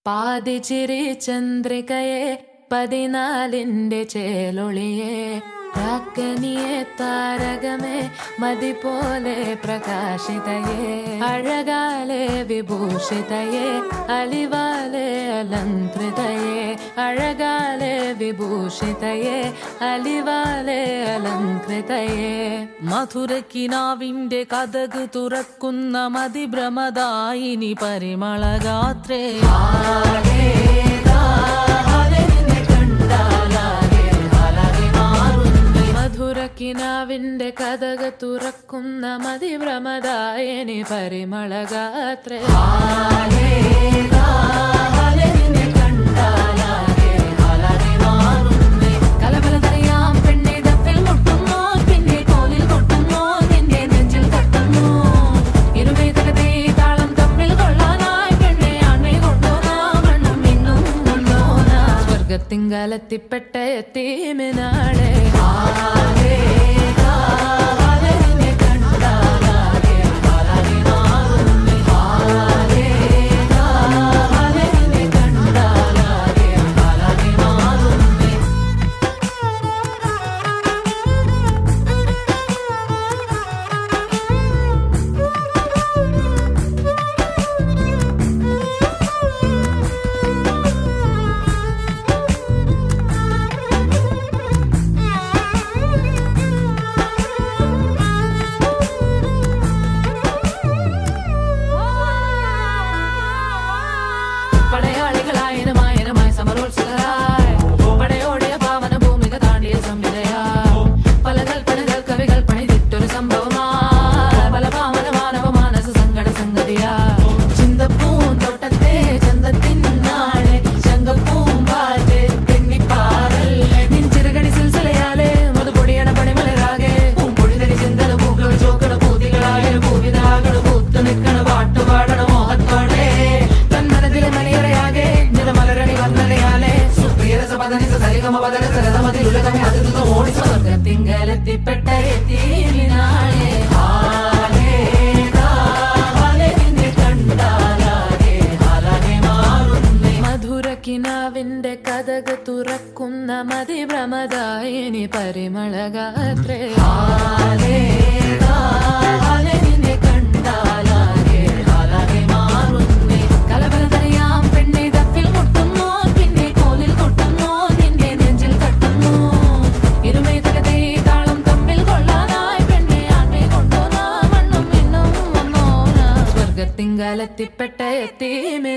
പാതിച്ചിരി ചന്ദ്രികയെ പതിനാലിന്റെ ചേലൊളിയെ രാക്കനിയെ താരകമേ മതി പോലെ പ്രകാശിതയെ അഴകാലെ വിഭൂഷിതയെ അലിവാലെ അലങ്കൃതയെ അഴകാലെ വിഭൂഷിതയെ അലിവാലെ അലങ്കൃതയെ മധുരക്കിനാവിന്റെ കഥക് തുറക്കുന്ന മതിഭ്രമദായിനി പരിമളഗാത്രേ മധുരക്കിനാവിന്റെ കഥക തുറക്കുന്ന മതിഭ്രമദായനി പരിമളഗാത്രേ കലബലതറിയാം പെണ്ണെ തപ്പിൽ മുട്ടുന്നു പിന്നെ കോലിൽ കൊട്ടുന്നു നിന്റെ നെഞ്ചിൽ തട്ടുന്നു ഇരുമേ തകതേ താളം തമ്മിൽ കൊള്ളാനായി പെണ്ണെ ആൺമേ കൊണ്ടോനാ വണ്ണം ഇന്നും കൊണ്ടോനാ സ്വർഗത്തിങ്കലത്തിപ്പെട്ട എത്തീമിനാളെ പടയാളികളായനമായനമായി സമരോത്സുകരായി പടയോടിയ പാവന ഭൂമിക താണ്ടിയ സംവിധയായി പല കൽപ്പനകൾ കവികൾ പണിതിട്ടൊരു സംഭവമാ പല പാവന മാനവ മാനസ സങ്കട സംഗതിയാ ചിന്തപ്പൂന്തോട്ടത്തെ ചന്തത്തിൻ നാളെ ശങ്കപ്പൂമ്പാറ്റ് തെന്നിപ്പാറല്ലേ നിൻ ചിറകടി സിൽസിലയാലെ മധുപൊടിയണ പണിമലരാകെ പൂമ്പൊഴിതരി ചിന്തന പൂക്കൾ ചോക്കണ പൂതികളായ പൂവിതാകള് പൂത്തു നിൽക്കണ പാട്ടുപാടണ മോഹത്തോടെ തന്മനത്തിലെ മണിയറയാകെ നിറമലരണി വർണ്ണനയാലെ സുപ്രിയരസ പദനിസ സരിഗമ പദന സരതമതിലുലകമേ അതിർന്ന ഓടി സ്വർഗത്തിങ്കലെത്തിപ്പെട്ട എത്തിയിനാളെ ഹാലേ ഹാലേ നിന്നെ കണ്ടാലാകെ ഹാലാകെ മാറുന്നേ മധുരക്കിനാവിന്റെ കഥക തുറക്കുന്ന മതിഭ്രമദായിനി പരിമളഗാത്രേ ഹാലേ ഹാലേ നിന്നെ കണ്ടാലാകെ ഹാലാകെ മാറുന്നേ കലബലതറിയാം പെണ്ണെ തപ്പിൽ മുട്ടുന്നു പിന്നെ കോലിൽ കൊട്ടുന്നു നിന്റെ നെഞ്ചിൽ തട്ടുന്നു ഇരുമേ തകതേ താളം തമ്മിൽ കൊള്ളാനായി പെണ്ണെ ആൺമേ കൊണ്ടോനാ മണ്ണും മിണ്ണും വന്നോനാ സ്വർഗത്തിങ്കലെത്തിപ്പെട്ട എത്തീമേ